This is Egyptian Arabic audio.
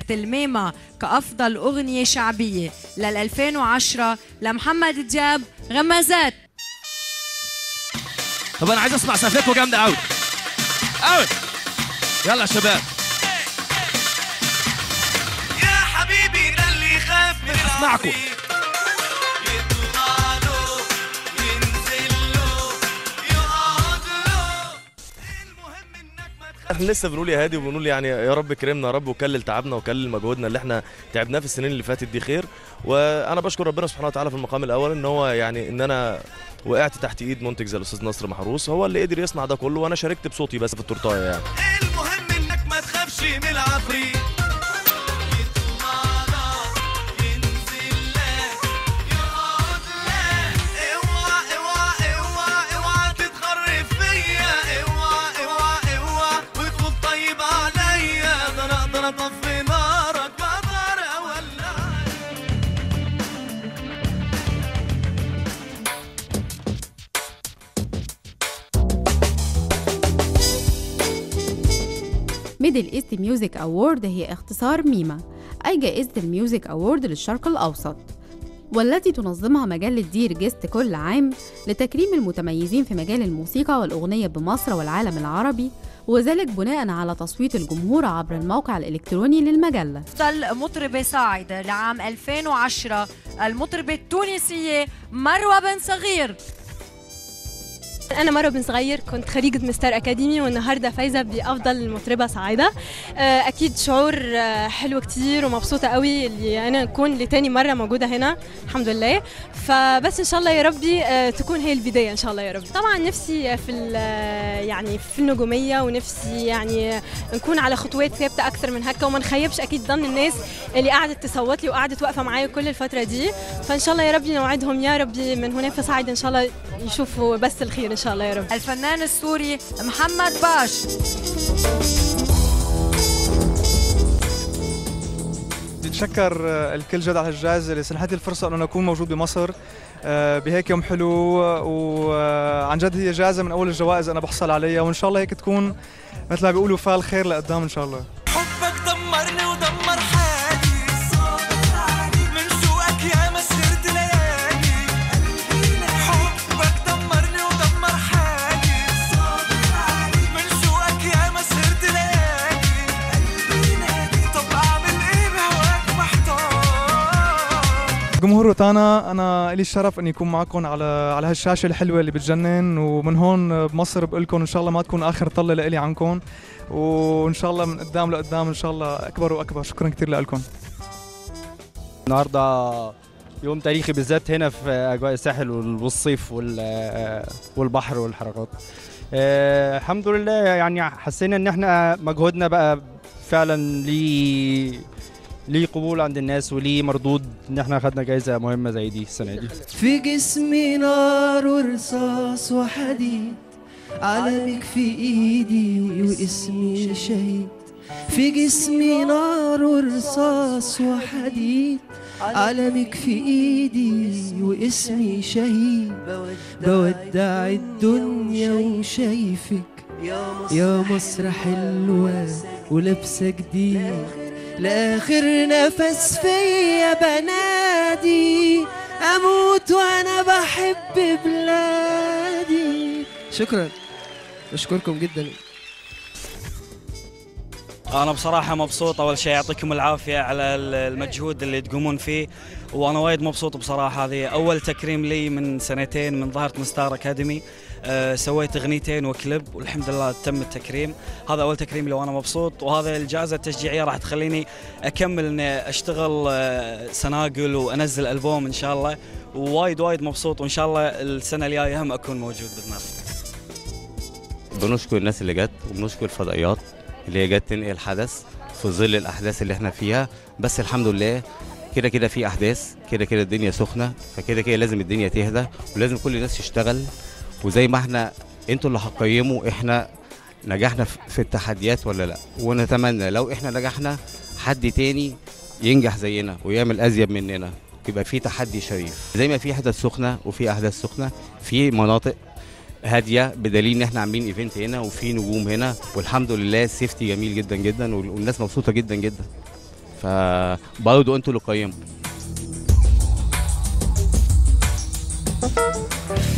الميمة كأفضل أغنية شعبية لل 2010 لمحمد دياب غمازات طب انا عايز اسمع سقفكم جامده قوي قوي يلا يا شباب يا حبيبي ده اللي يخاف من اسمعكم. يطلع له ينزل له يقعد له المهم انك ما تخافش احنا لسه بنقول يا هادي وبنقول يعني يا رب كرمنا يا رب وكلل تعبنا وكلل مجهودنا اللي احنا تعبناه في السنين اللي فاتت دي خير وانا بشكر ربنا سبحانه وتعالى في المقام الاول ان هو يعني ان انا وقعت تحت ايد منتج زي الاستاذ نصر محروس هو اللي قدر يسمع ده كله وانا شاركت بصوتي بس في التورتايه يعني المهم انك ما تخافش من العفريت يطلع لك ينزل لك يقعد لك اوعى اوعى اوعى اوعى تتخرب فيا اوعى اوعى اوعى وتقول طيب عليا ده انا اقدر اطفي نارك بقدر اولعك ميدل ايست ميوزك أوورد هي اختصار ميما أي جائزة الميوزك أوورد للشرق الأوسط والتي تنظمها مجلة دير جيست كل عام لتكريم المتميزين في مجال الموسيقى والأغنية بمصر والعالم العربي وذلك بناء على تصويت الجمهور عبر الموقع الإلكتروني للمجلة أفضل مطربة صاعدة لعام 2010 المطربة التونسية مروة بن صغير أنا مرة بن صغير كنت خريجة مستر أكاديمي والنهاردة فايزة بأفضل مطربة صاعدة آه، أكيد شعور آه، حلو كتير ومبسوطة قوي اللي أنا أكون لتاني مرة موجودة هنا الحمد لله فبس إن شاء الله يا ربي آه، تكون هي البداية إن شاء الله يا رب طبعا نفسي في ال- آه، يعني في النجومية ونفسي يعني نكون على خطوات ثابتة أكثر من هكا وما نخيبش أكيد ضمن الناس اللي قعدت تصوت لي وقعدت واقفة معايا كل الفترة دي فإن شاء الله يا ربي نوعدهم يا ربي من هنا فصاعد إن شاء الله يشوفوا بس الخير إن شاء الله يا رب الفنان السوري محمد باش بدي اتشكر آه، الكل جد على الجائزه اللي سنحت لي الفرصه انه اكون موجود بمصر آه، بهيك يوم حلو وعن جد هي جائزه من اول الجوائز انا بحصل عليها وان شاء الله هيك تكون مثل ما بيقولوا فال خير لقدام ان شاء الله حبك دمرني ودمر حالي من شوقك يا مسيرة ليالي حبك دمرني ودمر حالي من شوقك يا مسيرة ليالي طب اعمل ايه بهواك محتار جمهور روتانا انا لي الشرف اني اكون معكم على على هالشاشه الحلوه اللي بتجنن ومن هون بمصر بقول لكم ان شاء الله ما تكون اخر طله لإلي عنكم وان شاء الله من قدام لقدام ان شاء الله اكبر واكبر شكرا كثير لكم النهارده يوم تاريخي بالذات هنا في اجواء الساحل والصيف وال- والبحر والحركات آه، الحمد لله يعني حسينا ان احنا مجهودنا بقى فعلا ليه ليه قبول عند الناس وليه مردود ان احنا خدنا جايزه مهمه زي دي السنه دي في جسمي نار ورصاص وحديد علمك في ايدي واسمي شهيد في جسمي نار ورصاص وحديد علمك في ايدي واسمي شهيد بودع الدنيا وشايفك يا مصر حلوة ولابسة جديد لآخر نفس فيا بنادي أموت وأنا بحب بلادي شكرا بشكركم جدا انا بصراحه مبسوط اول شيء يعطيكم العافيه على ال- المجهود اللي تقومون فيه وانا وايد مبسوط بصراحه هذه اول تكريم لي من سنتين من ظهرت مستار اكاديمي أه سويت اغنيتين وكليب والحمد لله تم التكريم هذا اول تكريم لي وانا مبسوط وهذا الجائزه التشجيعيه راح تخليني اكمل اني اشتغل أه سناقل وانزل البوم ان شاء الله ووايد وايد مبسوط وان شاء الله السنه الجايه هم اكون موجود باذن الله بنشكر الناس اللي جت وبنشكر الفضائيات اللي هي جت تنقل حدث في ظل الاحداث اللي احنا فيها بس الحمد لله كده كده في احداث كده كده الدنيا سخنه فكده كده لازم الدنيا تهدى ولازم كل الناس تشتغل وزي ما احنا انتوا اللي هتقيموا احنا نجحنا في في التحديات ولا لا ونتمنى لو احنا نجحنا حد تاني ينجح زينا ويعمل ازيد مننا يبقى في تحدي شريف زي ما في حدث سخنه وفي احداث سخنه في مناطق هاديه بدليل ان احنا عاملين ايفنت هنا وفي نجوم هنا والحمد لله السيفتي جميل جدا جدا وال- والناس مبسوطه جدا جدا فبرضه انتوا اللي قيموا